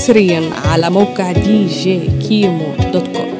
حصريا على موقع دي جي كيمو دوت كوم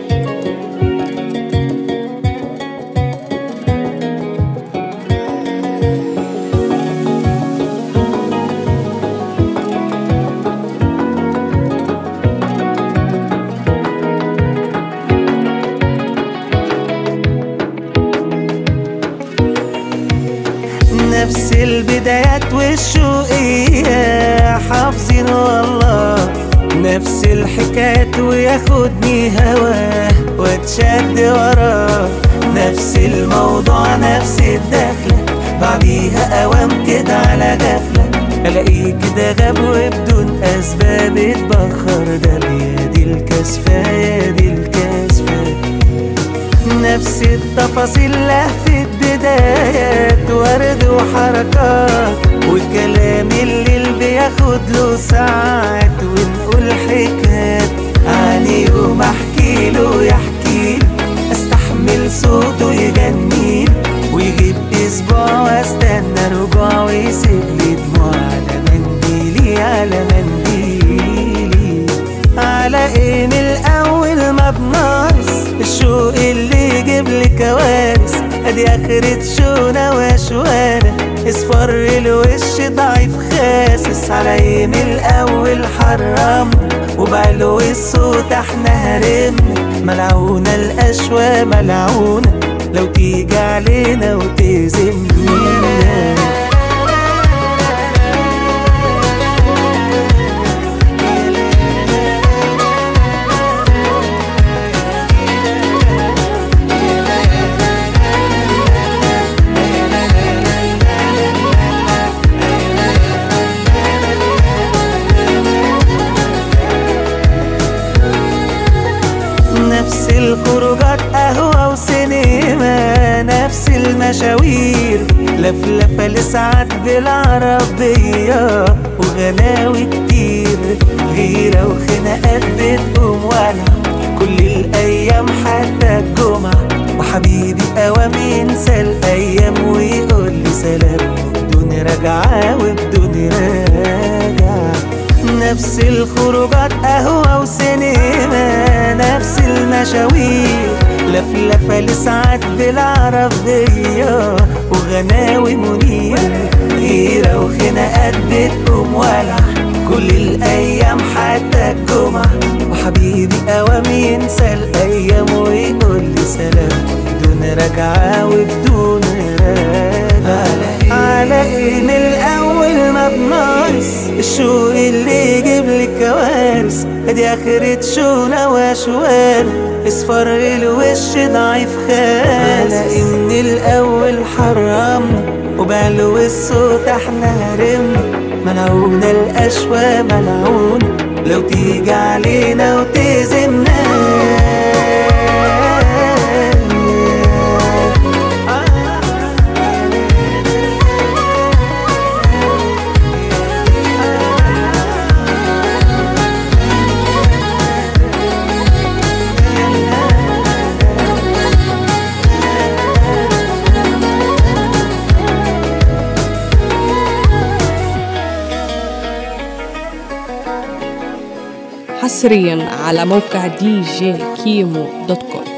نفس البدايات والشوقية حافظين والله نفس الحكايات وياخدني هواه واتشد وراه نفس الموضوع نفس الدخلة بعديها اوام كده على غفلة الاقيه كده غاب وبدون اسباب اتبخر ده بيدي الكسفة يا دي الكسفة نفس التفاصيل لهفة بدايات ورد وحركات والكلام الليل بياخد له ساعات ونقول حكايات عن يوم احكي له يحكي استحمل صوته يغني ويجيب اسبوع واستنى رجوع ويسيب لي دموع على منديلي على منديلي على ايه من الاول ما بناقص الشوق اللي يجيب لي كوارث ادي اخرة شونا وشوانا اصفر الوش ضعيف خاسس على ايه من الاول حرام وبعلو الصوت احنا هرمنا ملعونة الاشواء ملعونة لو تيجي علينا وتزمنا نفس الخروجات قهوة وسينما نفس المشاوير لفلفة لساعات بالعربية وغلاوي كتير غيرة وخناقات بتقوم ولع كل الأيام حتى الجمعة وحبيبي أوام ينسى الأيام ويقول لي سلام بدون رجعة وبدون راجعة نفس الخروجات قهوة وسينما نفس المشاوير لفلفة لساعات بالعربية وغناوي منير غيرة وخناقات بتقوم ولع كل الأيام حتى الجمعة وحبيبي أوام ينسى الأيام ويقول لي سلام بدون رجعة وبدون راجعة على إيه من الأول ما بناقص الشوق اللي يجيب لي كوارث ادي اخرة شونا وشوان اصفر الوش ضعيف خالص على من الاول حرمنا وبعلو الصوت احنا هرمنا منعونا الاشواء ملعونة لو تيجي علينا وتزمنا حصريا على موقع دي جي كيمو دوت كوم